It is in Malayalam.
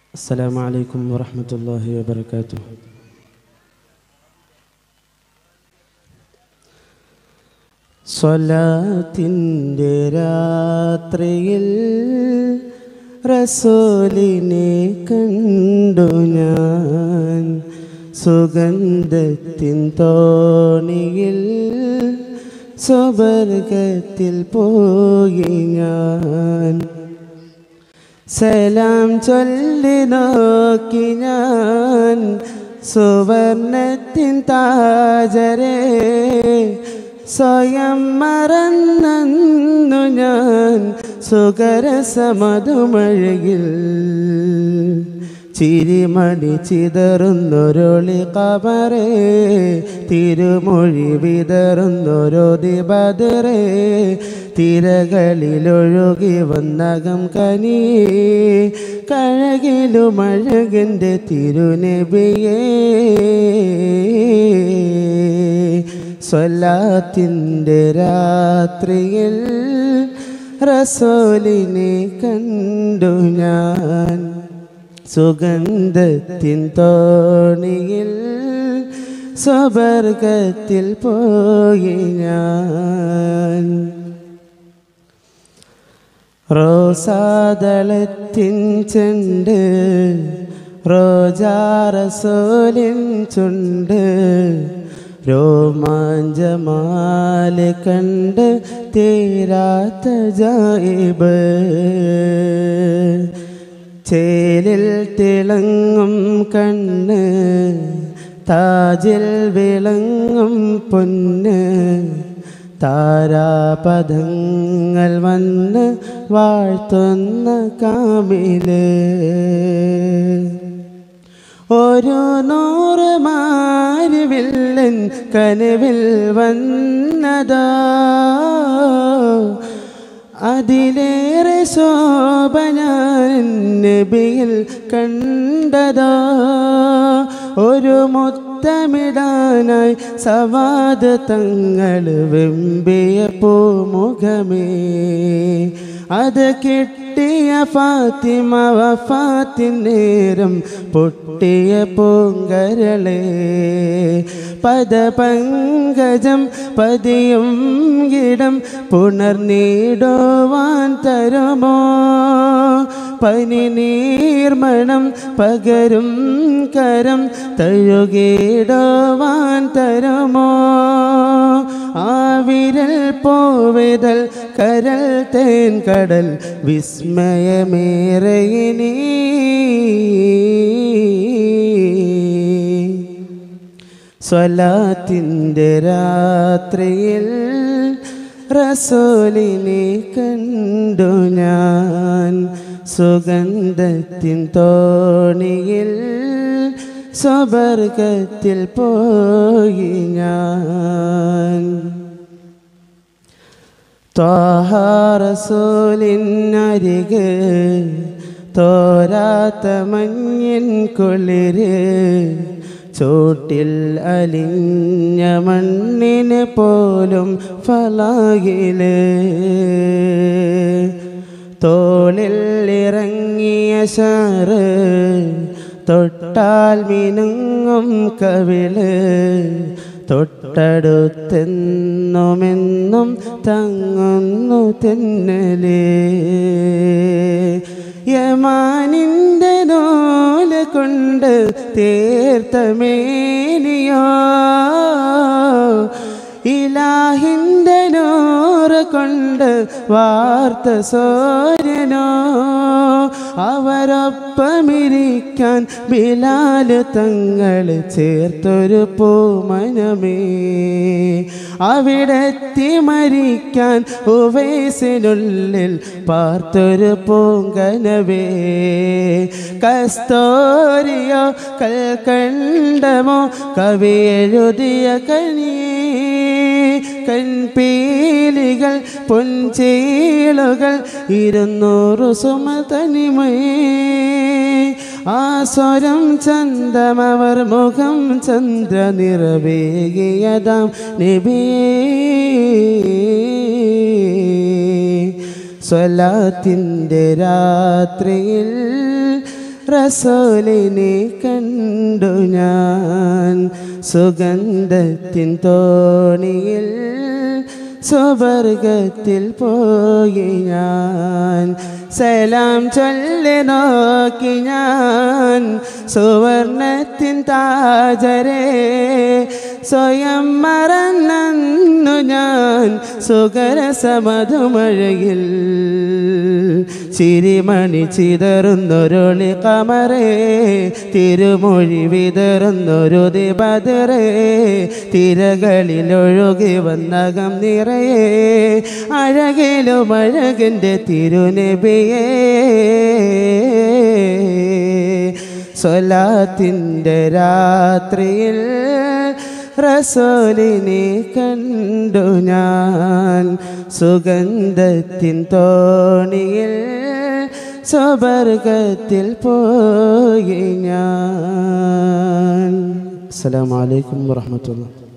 السلام عليكم ورحمة الله وبركاته സ്വലാത്തിൻ്റെ രാത്രിയിൽ റസൂലിനെ കണ്ടു ഞാൻ സുഗന്ധത്തിൻ തോണിയിൽ സ്വവർഗത്തിൽ പോയി ഞാൻ സലാം ചൊല്ലി നോക്കി ഞാൻ സുവർണത്തിൻ താജരെ സ്വയം മറന്നു ഞാൻ സുഖരസമതുമഴകിൽ ചിരിമണി ചിതറുന്നൊരൊളി കബറേ തിരുമൊഴി വിതറുന്നൊരൊതി ബദറേ തിരകളിലൊഴുകി വന്നകം കനി കഴകിലുമഴകിൻ്റെ തിരുനബിയേ സ്വലാത്തിൻ്റെ രാത്രിയിൽ റസോലിനെ കണ്ടു ഞാൻ സുഗന്ധത്തിൻ തോണിയിൽ സ്വവർഗത്തിൽ പോയി ഞാൻ റോസാദളത്തിൻ ചെണ്ട് റോജാറസോലിൻ ചുണ്ട് രോമാഞ്ചമാല് കണ്ട് തീരാത്ത ജായിബ് ചേലിൽ തിളങ്ങും കണ്ണ് താജിൽ വിളങ്ങും പൊന്ന് താരാപദങ്ങൾ വന്ന് വാഴ്ത്തുന്ന കാമില് ഒരു നൂറ് മാരുവില്ലൻ കനവിൽ വന്നതോ അതിലേറെ ശോഭനാൻ നബിയിൽ കണ്ടതോ ഒരു മുത്തമിടാനായി സവാദ് തങ്ങൾ വെമ്പിയ പൂമുഖമേ അത് കിട്ടിയ ഫാത്തിമ വഫാത്തിൻ നേരം പൊട്ടിയ പൂങ്കരളേ പദപങ്കജം പതിയും ഇടം പുണർനീടുവാൻ തരുമോ പനി നീർമണം പകരും കരം തഴുകിടുവാൻ തരുമോ ആ വിരൽ പോവിതൽ കരൽ തേൻ കടൽ വിസ്മയമേറയിനീ സ്വലാത്തിൻ്റെ രാത്രിയിൽ റസോലിനെ കണ്ടു ഞാൻ സുഗന്ധത്തിൻ തോണിയിൽ സ്വവർഗത്തിൽ പോയി ഞാൻ ത്വാഹാറസൂലിനരികെ തോരാത്ത മഞ്ഞിൻ കുളിര് ചോട്ടിൽ അലിഞ്ഞ മണ്ണിന് പോലും ഫലാകില് തോളിൽ ഇറങ്ങിയ ഷാറ് തൊട്ടാൽ മിനുങ്ങും കവിള് തൊട്ടടുത്തെന്നുമെന്നും തങ്ങുന്നു തെന്നലേ യമാനിൻ്റെ നൂല കൊണ്ട് തീർത്തമേനിയോ ഇലാഹിൻ്റെ നൂറ് കൊണ്ട് വാർത്ത സൂര്യനോ അവരൊപ്പമിരിക്കാൻ ബിലാല് തങ്ങൾ ചേർത്തൊരു പൂമനമേ അവിടെത്തി മരിക്കാൻ ഉവൈസിനുള്ളിൽ പാർത്തൊരു പൂങ്കനവേ കസ്തോരിയോ കൽക്കണ്ടമോ കവി എഴുതിയ കനിയേ കൺപീലികൾ പൊൻചീളുകൾ ഇരുന്നൂറ് സുമതനിമയേ ആ സ്വരം ചന്തമവർ മുഖം ചന്ദ്ര നിറവേകിയതാം നബിയേ സ്വലാത്തിൻ്റെ രാത്രിയിൽ റസൂലിനെ കണ്ടു ഞാൻ സുഗന്ധത്തിൻ തോണിയിൽ സുവർഗത്തിൽ പോയി ഞാൻ സലാം ചൊല്ലി നോക്കി ഞാൻ സുവർണത്തിൻ താജരെ സ്വയം മറന്നു ഞാൻ സുഖരസമധുമഴയിൽ ചിരിമണി ചിതറുന്നൊരൊളി കമറേ തിരുമൊഴി വിതറുന്നൊരു ദിബദറേ തിരകളിലൊഴുകി വന്നകം നിറയെ അഴകിലും അഴകിൻ്റെ തിരുനബിയേ സ്വലാത്തിൻ്റെ രാത്രിയിൽ റസോലിനെ കണ്ടു ഞാൻ സുഗന്ധത്തിൻ തോണിയിൽ സ്വവർഗത്തിൽ പോയി ഞാൻ അസ്സലാമു അലൈക്കും വറഹ്മത്തുള്ളാഹി